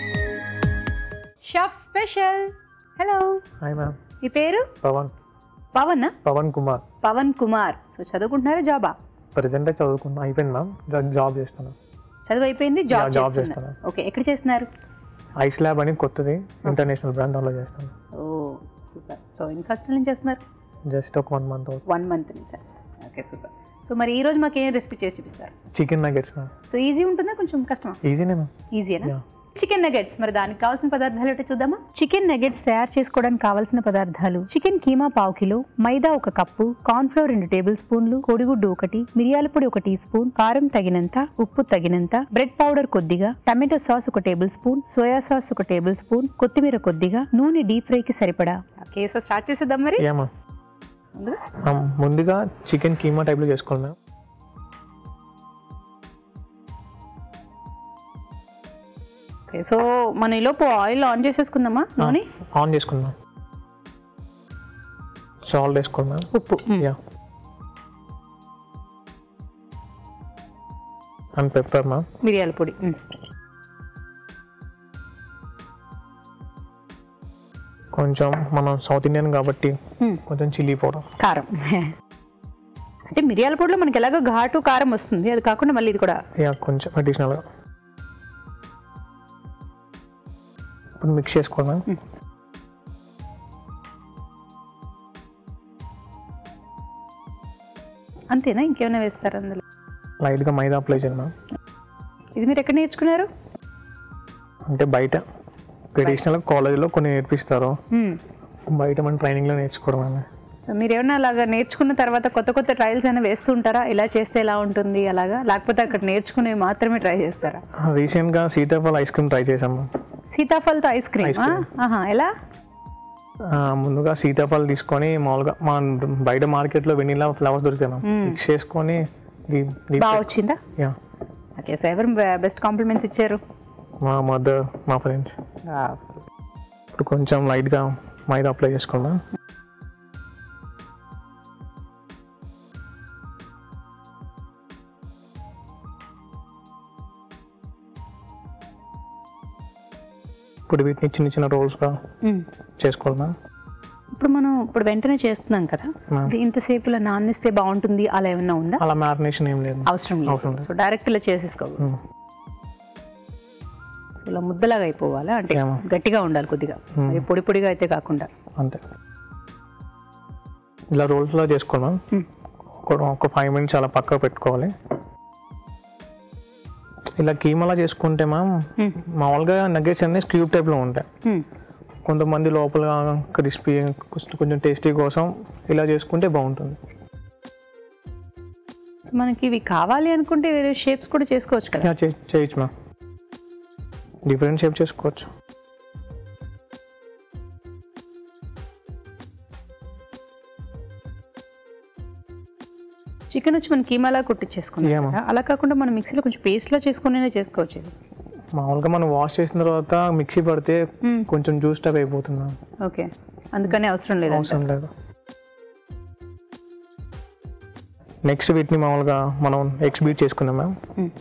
shop special hello hi ma'am మీ పేరు పవన్ పవన్ పవన్ కుమార్ పవన్ కుమార్ సో చదువుకుంటున్నారా జాబా ప్రజెంట్ చదువుకున్నా అయిపోయింది మ్యామ్ జా- జాబ్ చేస్తున్నాను చదువు అయిపోయింది జాబ్ Yeah, job చేస్తున్నారు చేస్తున్నాను. ఓకే ఎక్కడ చేస్తున్నారు ఐస్ ల్యాబ్ అని కొత్తది ఇంటర్నేషనల్ బ్రాండ్ దానిలో చేస్తాను ఓ సూపర్ సో ఎన్ని సంవత్సరాల నుంచి చేస్తున్నారు జస్ట్ ఒక వన్ మంత్ అవుతుంది వన్ మంత్ నుంచి ఓకే సూపర్ సో మరి ఈ రోజు మాకు ఏం రెసిపీ చేసి చూపిస్తారు chicken nuggets ma'am so easy ఉంటుందా కొంచెం కష్టమా ఈజీనే మ్యామ్ ఈజీనా Yeah. చికెన్ నగెట్స్ మరి దానికి కావాల్సిన పదార్థాలు ఏంటో చూద్దామా చికెన్ నగెట్స్ తయారు చేసుకోవడానికి కావాల్సిన పదార్థాలు చికెన్ కీమా పావు కిలో మైదా ఒక కప్పు కార్న్ ఫ్లోర్ రెండు టేబుల్ స్పూన్లు కోడిగుడ్డు ఒకటి మిరియాల పొడి ఒక టీ స్పూన్ కారం తగినంత ఉప్పు తగినంత బ్రెడ్ పౌడర్ కొద్దిగా టమాటో సాస్ ఒక టేబుల్ స్పూన్ సోయా సాస్ ఒక టేబుల్ స్పూన్ కొత్తిమీర కొద్దిగా నూనె డీప్ ఫ్రై కి సరిపడా ఓకే సో స్టార్ట్ చేసేద్దాం మరి యా మ్యామ్ ముందుగా మ్యామ్, ముందుగా చికెన్ కీమా టైప్లో చేసుకోవాలి మ్యామ్ ఓకే సో మన ఈలోపు ఆయిల్ ఆన్ చేసేసుకుందామా నూనె ఆన్ చేసుకుందాం సాల్ట్ వేసుకోవాలి మ్యామ్ ఉప్పు hmm. Yeah and pepper ma'am మిరియాల పొడి మ్. కొంచెం మనం సౌత్ ఇండియన్ కాబట్టి మ్. కొంచెం చిల్లీ పౌడర్ కారం అంటే మిరియాల పొడిలో మనకి ఎలాగో ఘాటు కారం వస్తుంది అది కాకుండా మళ్ళీ ఇది కూడా యా కొంచెం అడిషనల్గా ఇప్పుడు మిక్స్ చేసుకోవాలి మ్యామ్ అంతేనా ఇంకేమైనా వేస్తారు అందులో లైట్గా మైదా అప్లై చేయాలి మ్యామ్ ఇది మీరు ఎక్కడ నేర్చుకున్నారు అంటే బయట ట్రెడిషనల్ కాలేజీలో కొన్ని నేర్పిస్తారు మ్మ్. బయట మన ట్రైనింగ్లో నేర్చుకోవడం అనే సో మీరు ఏమన్నా అలాగా నేర్చుకున్న తర్వాత కొత్త కొత్త ట్రయల్స్ అయినా వేస్తూ ఉంటారా ఇలా చేస్తే ఎలా ఉంటుంది అలాగా లేకపోతే అక్కడ నేర్చుకునేవి మాత్రమే ట్రై చేస్తారా రీసెంట్గా సీతాఫల్ ఐస్ క్రీమ్ ట్రై చేసాం మ్యామ్ సీతాఫల్తో ఐస్ క్రీమ్ Ice cream. ఆహా ఎలా ఆ, ముందుగా సీతాఫలం తీసుకొని మామూలుగా మన బయట మార్కెట్లో వెనీలా ఫ్లవర్స్ దొరుకుతాయి మ్యామ్ మిక్స్ చేసుకొని డీప్ డీప్ బాగా వచ్చిందా యా ఓకే సో ఎవరు బెస్ట్ కాంప్లిమెంట్స్ ఇచ్చారు మా మదర్ మా ఫ్రెండ్స్ ఇప్పుడు కొంచెం లైట్గా మైదా అప్లై చేసుకున్నా ఇప్పుడు వీటిని చిన్న చిన్న రోల్స్గా మ్మ్. చేసుకోవాలి మ్యామ్ ఇప్పుడు మనం ఇప్పుడు వెంటనే చేస్తున్నాం కదా మ్మ్. ఇది ఇంతసేపు ఇలా నానిస్తే బాగుంటుంది అలా ఏమన్నా ఉందా అలా మ్యారినేషన్ ఏం లేదు అవసరం అవసరం లేదు లేదు. సో డైరెక్ట్ ఇలా చేసేసుకోవాలి మ్మ్. సో ఇలా ముద్దలాగా అయిపోవాలా అంటే ఏమో. గట్టిగా ఉండాలి కొద్దిగా మ్మ్. మరి పొడి పొడిగా అయితే కాకుండా అంతే ఇలా రోల్స్లో చేసుకోవాలి మ్యామ్ మ్మ్. ఒక ఒక ఫైవ్ మినిట్స్ అలా పక్కకు పెట్టుకోవాలి ఇలా కీమాలా చేసుకుంటే మ్యామ్ మ్మ్. మామూలుగా నగ్గెట్స్ అన్నీ స్క్యూబ్ టైప్లో ఉంటాయి మ్మ్. కొంతమంది లోపల క్రిస్పీ కొంచెం టేస్టీ కోసం ఇలా చేసుకుంటే బాగుంటుంది సో మనకి ఇవి కావాలి అనుకుంటే వేరే షేప్స్ కూడా చేసుకోవచ్చు కదా యా, చే- చేయొచ్చు మ్యామ్ డిఫరెంట్ షేప్ చేసుకోవచ్చు చికెన్ వచ్చి మనం కీమాలా కుట్టించేసుకున్నాం Yeah, ma'am. కదా. అలా కాకుండా మనం మిక్సీలో కొంచెం పేస్ట్లో చేసుకునే చేసుకోవచ్చు ఇది మామూలుగా మనం వాష్ చేసిన తర్వాత మిక్సీ పడితే మ్మ్. కొంచెం జ్యూస్ టైప్ అయిపోతుంది మ్యామ్ ఓకే అందుకని అవసరం లేదు అవసరం లేదు నెక్స్ట్ వీటిని మామూలుగా మనం ఎగ్స్ బీట్ చేసుకున్నాం మ్యామ్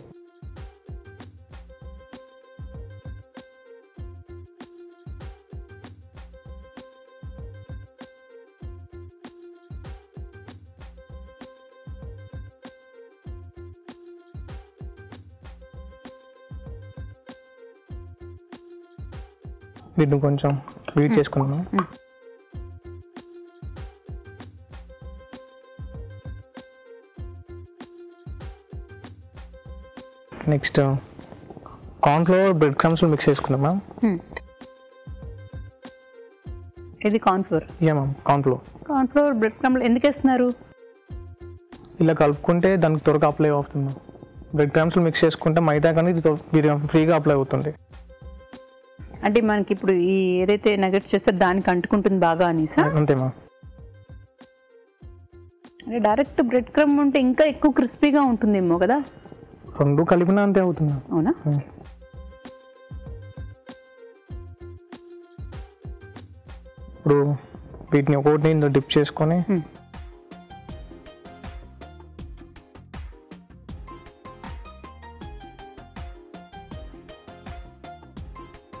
వీటిని కొంచెం బీట్ చేసుకున్నాం next cornflour bread crumbs mix చేసుకున్నాం మ్యామ్ ఇది cornflour yeah ma'am cornflour cornflour bread క్రమ్లు ఎందుకు వేస్తున్నారు ఇలా కలుపుకుంటే దానికి త్వరగా అప్లై అవుతుంది మ్యామ్ బ్రెడ్ క్రమ్స్ మిక్స్ చేసుకుంటే మైదా కానీ ఇది త్వ- ఫ్రీగా అప్లై అవుతుంది అంటే మనకి ఇప్పుడు ఈ ఏదైతే నగెట్స్ చేస్తే దానికి అంటుకుంటుంది బాగా అనేసా అంతే మ్యామ్ అంటే డైరెక్ట్ బ్రెడ్ క్రమ్ ఉంటే ఇంకా ఎక్కువ క్రిస్పీగా ఉంటుందేమో కదా రెండు కలిపినా అంతే అవుతుంది మ్యామ్ అవునా మ్మ్. ఇప్పుడు వీటిని ఒకటి ఇందులో డిప్ చేసుకొని మ్మ్.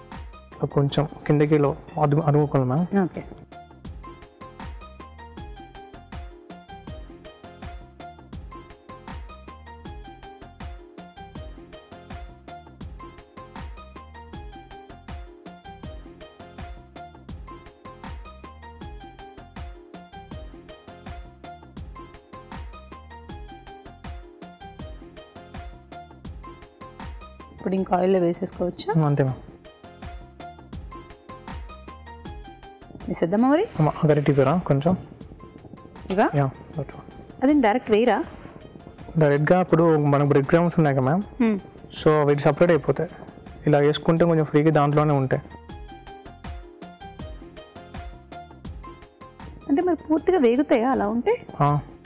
కొంచెం కిందకి లో అదుగు అదుగుకోవాలి మ్యామ్ ఓకే ఇప్పుడు ఇంకా ఆయిల్లో వేసేసుకోవచ్చు అంతే మ్యామ్ వేసేద్దామా మరి గరిటి పేరా కొంచెం ఇవా యా అది డైరెక్ట్ వేయరా డైరెక్ట్గా ఇప్పుడు మనకు బ్రెడ్ గ్రామ్స్ ఉన్నాయి కదా మ్యామ్ హ్మ్. సో వీటి సపరేట్ అయిపోతాయి ఇలా వేసుకుంటే కొంచెం ఫ్రీగా దాంట్లోనే ఉంటాయి అంటే మరి పూర్తిగా వేగుతాయా అలా ఉంటే ఆ,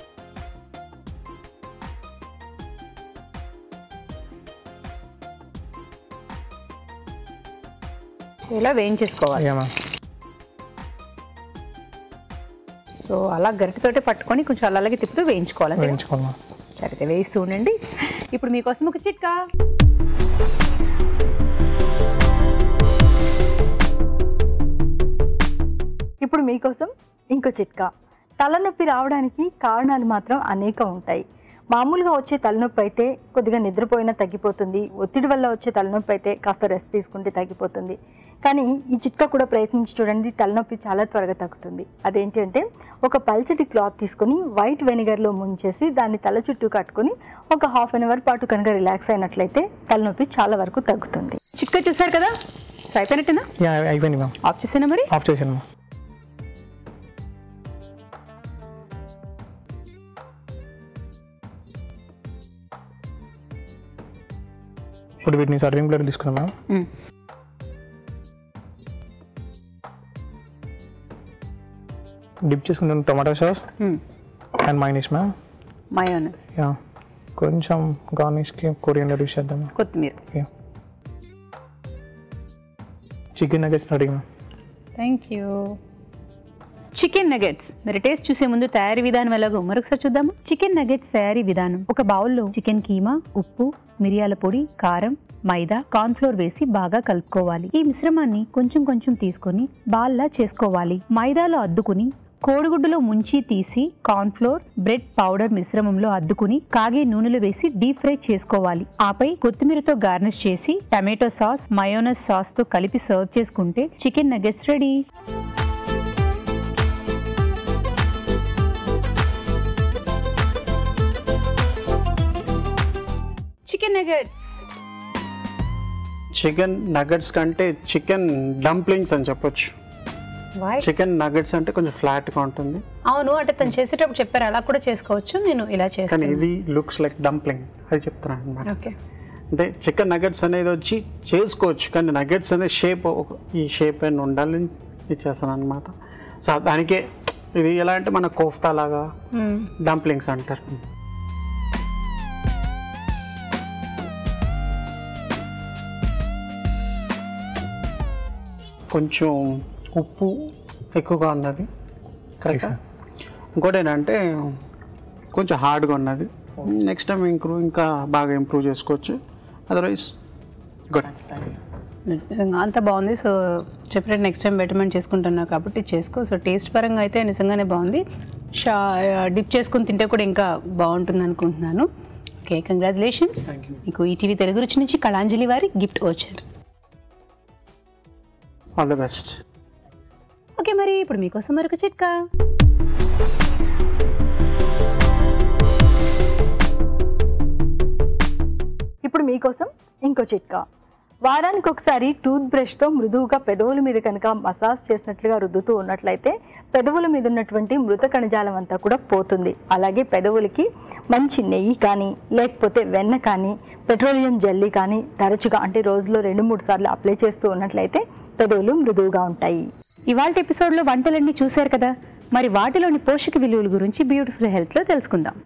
ఇలా వేయించేసుకోవాలి యా మ్యామ్ సో అలా గరిటెతోటే పట్టుకొని కొంచెం అలా అలాగే తిప్పుతూ వేయించుకోవాలి అంతేనా? వేయించుకోవాలి మ్యామ్ సరే వేస్తూ ఉండండి ఇప్పుడు మీకోసం ఒక చిట్కా ఇప్పుడు మీకోసం ఇంకో చిట్కా తలనొప్పి రావడానికి కారణాలు మాత్రం అనేకం ఉంటాయి మామూలుగా వచ్చే తలనొప్పి అయితే కొద్దిగా నిద్రపోయినా తగ్గిపోతుంది ఒత్తిడి వల్ల వచ్చే తలనొప్పి అయితే కాస్త రెస్ట్ తీసుకుంటే తగ్గిపోతుంది కానీ ఈ చిట్కా కూడా ప్రయత్నించి చూడండి తలనొప్పి చాలా త్వరగా తగ్గుతుంది అదేంటి అంటే ఒక పల్చటి క్లాత్ తీసుకొని వైట్ వెనిగర్లో ముంచేసి దాన్ని తల చుట్టూ కట్టుకొని ఒక హాఫ్ అన్ అవర్ పాటు కనుక రిలాక్స్ అయినట్లయితే తలనొప్పి చాలా వరకు తగ్గుతుంది చిట్కా చూసారు కదా సో అయిపోయినట్టేనా యా అయిపోయింది మ్యామ్ ఆఫ్ చేసేనా మరి ఆఫ్ చేశాను మ్యామ్ ఇప్పుడు వీటిని సర్వింగ్ ప్లేట్ తీసుకున్నాం మ్యామ్ మ్మ్. డిప్ చేసుకుంటాం tomato sauce hmm. And mayonnaise ma'am mayonnaise yeah కొంచెం గార్నిష్కి కొరియండర్ యూస్ చేద్దాం కొత్తిమీర yeah chicken nuggets ready ma'am thank you chicken nuggets మరి టేస్ట్ చూసే ముందు తయారీ విధానం ఎలాగో మరొకసారి చూద్దామా చికెన్ నగెట్స్ తయారీ విధానం ఒక బౌల్లో చికెన్ కీమా ఉప్పు మిరియాల పొడి కారం మైదా కార్న్ ఫ్లోర్ వేసి బాగా కలుపుకోవాలి ఈ మిశ్రమాన్ని కొంచెం కొంచెం తీసుకొని బాల్లా చేసుకోవాలి మైదాలో అద్దుకుని కోడిగుడ్డులో ముంచి తీసి కార్న్ ఫ్లోర్ బ్రెడ్ పౌడర్ మిశ్రమంలో అద్దుకుని కాగే నూనెలో వేసి డీప్ ఫ్రై చేసుకోవాలి ఆపై కొత్తిమీరతో గార్నిష్ చేసి టమాటో సాస్ మయోనస్ సాస్ తో కలిపి సర్వ్ చేసుకుంటే chicken nuggets ready chicken nuggets chicken nuggets కంటే చికెన్ డంప్లింగ్స్ అని చెప్పొచ్చు చికెన్ నగట్స్ అంటే కొంచెం ఫ్లాట్గా ఉంటుంది అవును అంటే తను చేసేటప్పుడు చెప్పారు అలా కూడా చేసుకోవచ్చు నేను ఇలా కానీ చేస్తాను ఇది లుక్స్ లైక్ డంప్లింగ్ అది చెప్తున్నాను అనమాట ఓకే అంటే చికెన్ నగట్స్ అనేది వచ్చి చేసుకోవచ్చు కానీ నగట్స్ అనేది షేప్ ఈ షేప్ అని ఉండాలని ఇచ్చేస్తాను అనమాట సో దానికే ఇది ఎలా అంటే మన కోఫ్తా లాగా డంప్లింగ్స్ అంటారు కొంచెం ఉప్పు ఎక్కువగా ఉన్నది కరెక్ట్ ఇంకోటి ఏంటంటే కొంచెం హార్డ్గా ఉన్నది నెక్స్ట్ టైం ఇంప్రూవ్ ఇంకా బాగా ఇంప్రూవ్ చేసుకోవచ్చు అదర్వైజ్ గుడ్ నిజంగా అంత బాగుంది సో చెప్పినట్టు నెక్స్ట్ టైం బెటర్మెంట్ చేసుకుంటున్నావు కాబట్టి చేసుకో సో టేస్ట్ పరంగా అయితే నిజంగానే బాగుంది షా డిప్ చేసుకుని తింటే కూడా ఇంకా బాగుంటుంది అనుకుంటున్నాను ఓకే కంగ్రాచులేషన్స్ మీకు ఈటీవీ తెలుగు రుచి నుంచి కళాంజలి వారి గిఫ్ట్ వచ్చారు ఆల్ ద బెస్ట్ ఓకే మరి ఇప్పుడు మీకోసం మరొక చిట్కా ఇప్పుడు మీకోసం ఇంకో చిట్కా వారానికి ఒకసారి టూత్ బ్రష్తో మృదువుగా పెదవుల మీద కనుక మసాజ్ చేసినట్లుగా రుద్దుతూ ఉన్నట్లయితే పెదవుల మీద ఉన్నటువంటి మృత కణజాలం అంతా కూడా పోతుంది అలాగే పెదవులకి మంచి నెయ్యి కానీ లేకపోతే వెన్న కానీ పెట్రోలియం జెల్లీ కానీ తరచుగా అంటే రోజులో రెండు మూడు సార్లు అప్లై చేస్తూ ఉన్నట్లయితే పెదవులు మృదువుగా ఉంటాయి ఇవాళ ఎపిసోడ్లో వంటలన్నీ చూశారు కదా మరి వాటిలోని పోషక విలువల గురించి బ్యూటిఫుల్ హెల్త్లో తెలుసుకుందాం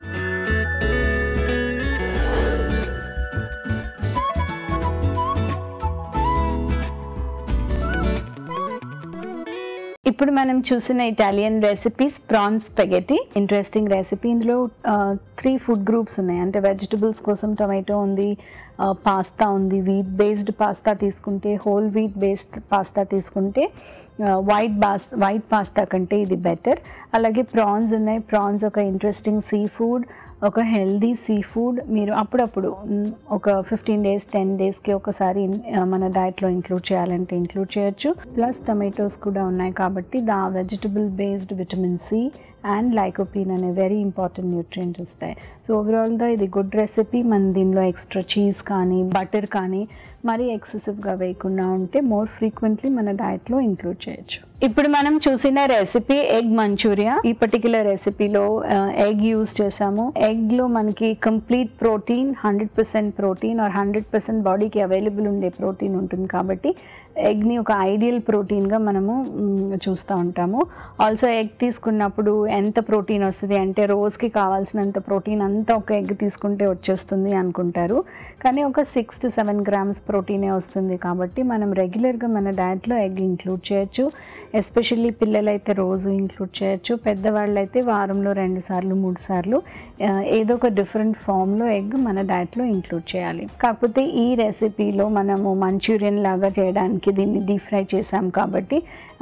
ఇప్పుడు మనం చూసిన Italian recipes prawns spaghetti interesting recipe ఇందులో త్రీ ఫుడ్ గ్రూప్స్ ఉన్నాయి అంటే వెజిటబుల్స్ కోసం టొమాటో ఉంది పాస్తా ఉంది వీట్ బేస్డ్ పాస్తా తీసుకుంటే హోల్ వీట్ బేస్డ్ పాస్తా తీసుకుంటే వైట్ బాస్ వైట్ పాస్తా కంటే ఇది బెటర్ అలాగే ప్రాన్స్ ఉన్నాయి ప్రాన్స్ ఒక ఇంట్రెస్టింగ్ సీ ఫుడ్ ఒక హెల్దీ సీ ఫుడ్ మీరు అప్పుడప్పుడు మ్, ఒక ఫిఫ్టీన్ డేస్ టెన్ డేస్కి ఒకసారి ఆ, మన డైట్లో ఇంక్లూడ్ చేయాలంటే ఇంక్లూడ్ చేయొచ్చు ప్లస్ టమాటోస్ కూడా ఉన్నాయి కాబట్టి the vegetable based vitamin C and lycopene అనే వెరీ ఇంపార్టెంట్ న్యూట్రియంట్స్ వస్తాయి సో ఓవరాల్గా ఇది గుడ్ రెసిపీ మన దీనిలో ఎక్స్ట్రా చీజ్ కానీ బటర్ కానీ మరీ ఎక్సెసివ్గా వేయకుండా ఉంటే మోర్ ఫ్రీక్వెంట్లీ మన డైట్లో ఇంక్లూడ్ చేయొచ్చు ఇప్పుడు మనం చూసిన రెసిపీ ఎగ్ మంచూరియా ఈ పర్టికులర్ రెసిపీలో ఎగ్ యూజ్ చేసాము ఎగ్ లో మనకి complete protein hundred percent protein or hundred percent బాడీకి అవైలబుల్ ఉండే ప్రోటీన్ ఉంటుంది కాబట్టి ఎగ్ని ఒక ఐడియల్ ప్రోటీన్గా మనము మ్, చూస్తూ ఉంటాము ఆల్సో ఎగ్ తీసుకున్నప్పుడు ఎంత ప్రోటీన్ వస్తుంది అంటే రోజుకి కావాల్సినంత ప్రోటీన్ అంతా ఒక ఎగ్ తీసుకుంటే వచ్చేస్తుంది అనుకుంటారు కానీ ఒక సిక్స్ టు సెవెన్ గ్రామ్స్ ప్రోటీనే వస్తుంది కాబట్టి మనం రెగ్యులర్గా మన డయట్లో ఎగ్ ఇంక్లూడ్ చేయొచ్చు ఎస్పెషల్లీ పిల్లలైతే రోజు ఇంక్లూడ్ చేయొచ్చు పెద్దవాళ్ళు అయితే వారంలో రెండు సార్లు మూడు సార్లు ఆ, ఏదో ఒక డిఫరెంట్ ఫామ్లో ఎగ్ మన డయట్లో ఇంక్లూడ్ చేయాలి కాకపోతే ఈ రెసిపీలో మనము మంచూరియన్ లాగా చేయడానికి దీన్ని డీప్ ఫ్రై చేసాం కాబట్టి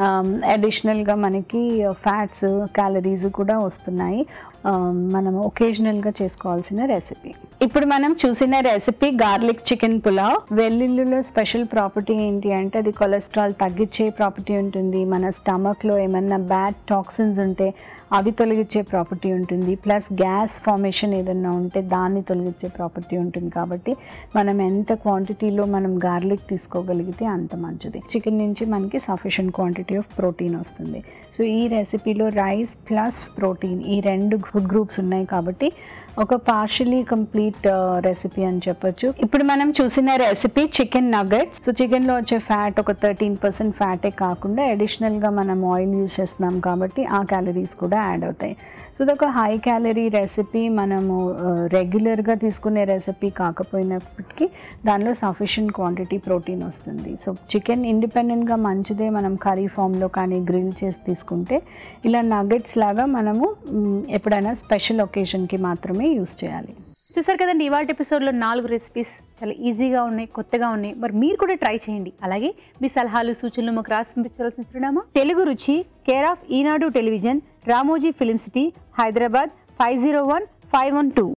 అడిషనల్గా మనకి ఫ్యాట్స్ క్యాలరీస్ కూడా వస్తున్నాయి ఆ, మనం ఒకేజనల్గా చేసుకోవాల్సిన రెసిపీ ఇప్పుడు మనం చూసిన రెసిపీ గార్లిక్ చికెన్ పులావ్ వెల్లుల్లిలో స్పెషల్ ప్రాపర్టీ ఏంటి అంటే అది కొలెస్ట్రాల్ తగ్గించే ప్రాపర్టీ ఉంటుంది మన స్టమక్లో ఏమన్నా బ్యాడ్ టాక్సిన్స్ ఉంటే అవి తొలగించే ప్రాపర్టీ ఉంటుంది ప్లస్ గ్యాస్ ఫార్మేషన్ ఏదన్నా ఉంటే దాన్ని తొలగించే ప్రాపర్టీ ఉంటుంది కాబట్టి మనం ఎంత క్వాంటిటీలో మనం గార్లిక్ తీసుకోగలిగితే అంత మంచిది చికెన్ నుంచి మనకి సఫిషియంట్ క్వాంటిటీ ఆఫ్ ప్రోటీన్ వస్తుంది సో ఈ రెసిపీలో రైస్ ప్లస్ ప్రోటీన్ ఈ రెండు ఫుడ్ గ్రూప్స్ ఉన్నాయి కాబట్టి ఒక పార్షియలీ కంప్లీట్ రెసిపీ అని చెప్పొచ్చు ఇప్పుడు మనం చూసిన రెసిపీ చికెన్ నగెట్ సో చికెన్లో వచ్చే ఫ్యాట్ ఒక థర్టీన్ పర్సెంట్ ఫ్యాటే కాకుండా అడిషనల్గా మనం ఆయిల్ యూజ్ చేస్తున్నాం కాబట్టి ఆ క్యాలరీస్ కూడా యాడ్ అవుతాయి సో ఇది ఒక హై క్యాలరీ రెసిపీ మనము రెగ్యులర్గా తీసుకునే రెసిపీ కాకపోయినప్పటికీ దానిలో సఫిషియంట్ క్వాంటిటీ ప్రోటీన్ వస్తుంది సో చికెన్ ఇండిపెండెంట్గా మంచిదే మనం కర్రీ ఫామ్లో కానీ గ్రిల్ చేసి తీసుకుంటే ఇలా నగెట్స్ లాగా మనము మ్, ఎప్పుడైనా స్పెషల్ ఒకేషన్కి మాత్రమే యూస్ చేయాలి చూసారు కదండి ఇవాళ ఎపిసోడ్లో నాలుగు రెసిపీస్ చాలా ఈజీగా ఉన్నాయి కొత్తగా ఉన్నాయి మరి మీరు కూడా ట్రై చేయండి అలాగే మీ సలహాలు సూచనలు మాకు రాసి పంపించవలసిన చిరునామా Telugu Ruchi care of Eenadu television Ramoji film city Hyderabad five zero one five one two